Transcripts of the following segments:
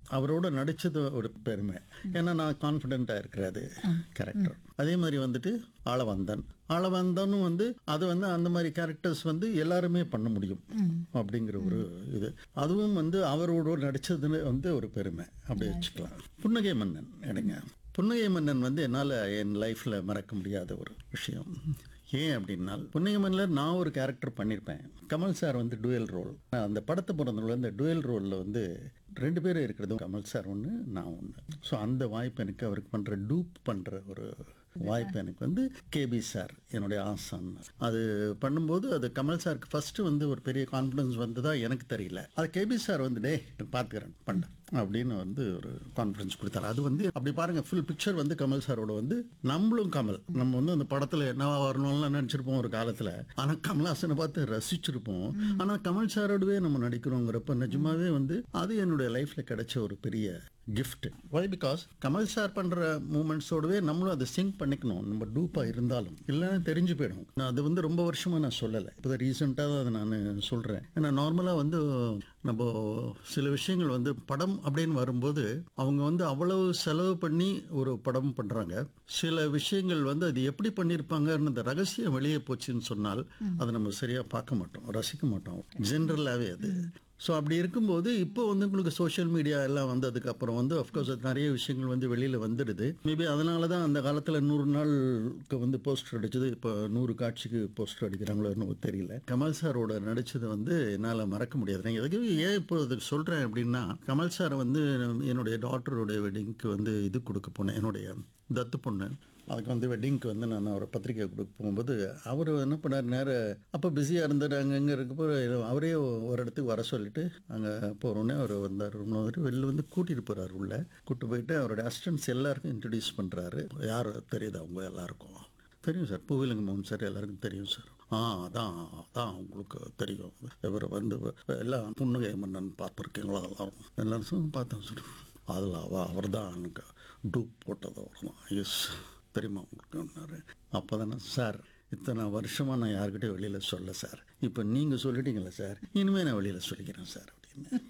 அவரோட நடிச்சது ஒரு பெருமை ஏன்னா நான் கான்ஃபிடென்ட்டாக இருக்கிறது கேரக்டர் அதே மாதிரி வந்துட்டு ஆளவந்தன் ஆளவந்தனும் வந்து அது வந்து அந்த மாதிரி கேரக்டர்ஸ் வந்து எல்லாருமே பண்ண முடியும் அப்படிங்கிற ஒரு இது அதுவும் வந்து அவரோட நடிச்சதுன்னு வந்து ஒரு பெருமை அப்படி வச்சுக்கலாம் புன்னகை மன்னன் எடுங்க புன்னகை மன்னன் வந்து என்னால் என் லைஃப்பில் மறக்க முடியாத ஒரு விஷயம் ஏன் அப்படின்னா புன்னகை மன்னர் நான் ஒரு கேரக்டர் பண்ணியிருப்பேன் கமல் சார் வந்து டுவெல் ரோல் அந்த படத்தை பிறந்தவங்கள இந்த டுவெல் ரோலில் வந்து ரெண்டு பேரும் இருக்கிறதும் கமல் சார் ஒன்று நான் ஒன்று ஸோ அந்த வாய்ப்பு எனக்கு அவருக்கு பண்ணுற டூப் பண்ணுற ஒரு வாய்ப்பு எனக்கு வந்து கேபி சார் என்னுடைய ஆசான் அது பண்ணும்போது அது கமல் சாருக்கு ஃபர்ஸ்ட் வந்து ஒரு பெரிய கான்ஃபிடன்ஸ் வந்ததா எனக்கு தெரியல அது கேபி சார் வந்து டே பார்த்துக்கிறேன் பண்ண அப்படின்னு வந்து ஒரு கான்ஃபிடன்ஸ் கொடுத்தாரு அது வந்து அப்படி பாருங்க ஃபுல் பிக்சர் வந்து கமல் சாரோட வந்து நம்மளும் கமல் நம்ம வந்து அந்த படத்துல என்ன வரணும்லாம் நினைச்சிருப்போம் ஒரு காலத்துல ஆனா கமல்ஹாசனை பார்த்து ரசிச்சிருப்போம் ஆனா கமல் சாரோடவே நம்ம நடிக்கிறோங்கிறப்ப நிஜமாவே வந்து அது என்னுடைய லைஃப்ல கிடைச்ச ஒரு பெரிய gift why because Kamal sir பண்ற மூமெண்ட்ஸோடவே நம்மளும் அதை சிங்க் பண்ணிக்கணும் நம்ம டூப்பா இருந்தாலும் இல்லைன்னா தெரிஞ்சு போயிடும் நான் அது வந்து ரொம்ப வருஷமா நான் சொல்லலை இப்போ ரீசெண்டாக தான் அதை நான் சொல்றேன் ஏன்னா நார்மலா வந்து நம்ம சில விஷயங்கள் வந்து படம் அப்படின்னு வரும்போது அவங்க வந்து அவ்வளவு செலவு பண்ணி ஒரு படம் பண்றாங்க சில விஷயங்கள் வந்து அது எப்படி பண்ணியிருப்பாங்கன்னு அந்த ரகசியம் வெளியே போச்சுன்னு சொன்னால் அதை நம்ம சரியா பார்க்க மாட்டோம் ரசிக்க மாட்டோம் ஜென்ரலாகவே அது ஸோ அப்படி இருக்கும்போது இப்போ வந்து உங்களுக்கு சோஷியல் மீடியா எல்லாம் வந்ததுக்கு அப்புறம் வந்து அஃப்கோர்ஸ் அது நிறைய விஷயங்கள் வந்து வெளியில் வந்துடுது மேபி அதனால தான் அந்த காலத்தில் நூறு நாளுக்கு வந்து போஸ்டர் அடிச்சது இப்போ நூறு காட்சிக்கு போஸ்டர் அடிக்கிறாங்களோ இன்னும் தெரியல கமல் சாரோட நடிச்சது வந்து என்னால் மறக்க முடியாது நான் எதுக்கு ஏன் இப்போ இதுக்கு சொல்கிறேன் அப்படின்னா கமல் சார் வந்து என்னுடைய டாக்டருடைய வெட்டிங்க்கு வந்து இது கொடுக்க போனேன் என்னுடைய தத்து பொண்ணு அதுக்கு வந்து வெட்டிங்க்கு வந்து நான் அவரை பத்திரிக்கை கொடுக்க போகும்போது அவர் என்ன பண்ணார் நேரம் அப்போ பிஸியாக இருந்தார் அங்கங்கே இருக்கப்போ அவரே ஒரு இடத்துக்கு வர சொல்லிட்டு அங்கே போகிறோன்னே அவர் வந்தார் வந்துட்டு வெளில வந்து கூட்டிகிட்டு போகிறார் உள்ள கூட்டு போயிட்டு அவருடைய அசிஸ்டன்ஸ் எல்லாருக்கும் இன்ட்ரடியூஸ் பண்ணுறாரு யார் தெரியுது அவங்க எல்லாருக்கும் தெரியும் சார் பூவிலங்க மோகன் சார் எல்லாருக்கும் தெரியும் சார் ஆ அதான் அதான் உங்களுக்கு தெரியும் இவர் வந்து எல்லாம் புன்னகை மன்னன் பார்த்துருக்கீங்களா எல்லாரும் எல்லாரும் பார்த்தேன் சார் அதில் அவ அவர் தான் எனக்கு டூப் போட்டது அவர் தான் எஸ் தெரியுமா உங்களுக்கு அப்போ தானே சார் இத்தனை வருஷமாக நான் யாருக்கிட்டையும் வெளியில் சொல்ல சார் இப்போ நீங்கள் சொல்லிட்டீங்களே சார் இனிமேல் நான் வெளியில் சொல்லிக்கிறேன் சார் அப்படின்னு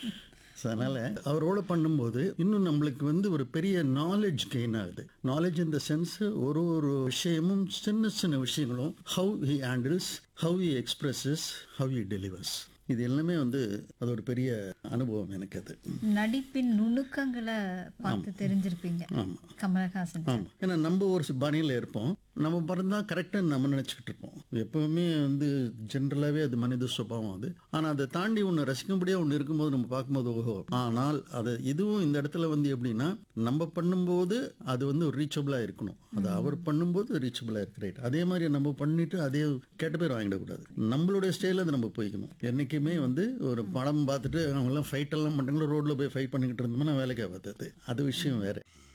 ஸோ அதனால் அவரோட பண்ணும்போது இன்னும் நம்மளுக்கு வந்து ஒரு பெரிய நாலேஜ் கெயின் ஆகுது நாலேஜ் இன் த சென்ஸ் ஒரு ஒரு விஷயமும் சின்ன சின்ன விஷயங்களும் how he handles how he expresses how he delivers இது எல்லாமே வந்து அது ஒரு பெரிய அனுபவம் எனக்கு அது நடிப்பின் நுணுக்கங்களை பார்த்து தெரிஞ்சிருப்பீங்க கமலஹாசன் ஆமாம் ஏன்னா நம்ம ஒரு பாணியில் இருப்போம் நம்ம பிறந்தா கரெக்டாக நம்ம நினச்சிக்கிட்டு இருப்போம் எப்பவுமே வந்து ஜென்ரலாகவே அது மனித சுபாவம் அது ஆனால் அதை தாண்டி ஒன்று ரசிக்கும்படியாக ஒன்று இருக்கும்போது நம்ம பார்க்கும்போது ஓஹோ ஆனால் அது இதுவும் இந்த இடத்துல வந்து எப்படின்னா நம்ம பண்ணும்போது அது வந்து ரீச்சபிளாக இருக்கணும் அது அவர் பண்ணும்போது ரீச்சபிளாக இருக்கு ரைட் அதே மாதிரி நம்ம பண்ணிட்டு அதே கெட்ட பேர் வாங்கிடக்கூடாது நம்மளுடைய ஸ்டைலில் அது நம்ம போய்க்கணும் என்றைக்குமே வந்து ஒரு படம் பார்த்துட்டு அவங்கெல்லாம் ஃபைட் எல்லாம் பண்ணுறாங்களோ ரோட்டில் போய் ஃபைட் பண்ணிக்கிட்டு இருந்தோம்னா வேலைக்கு ஆகாது அது விஷயம் வேறு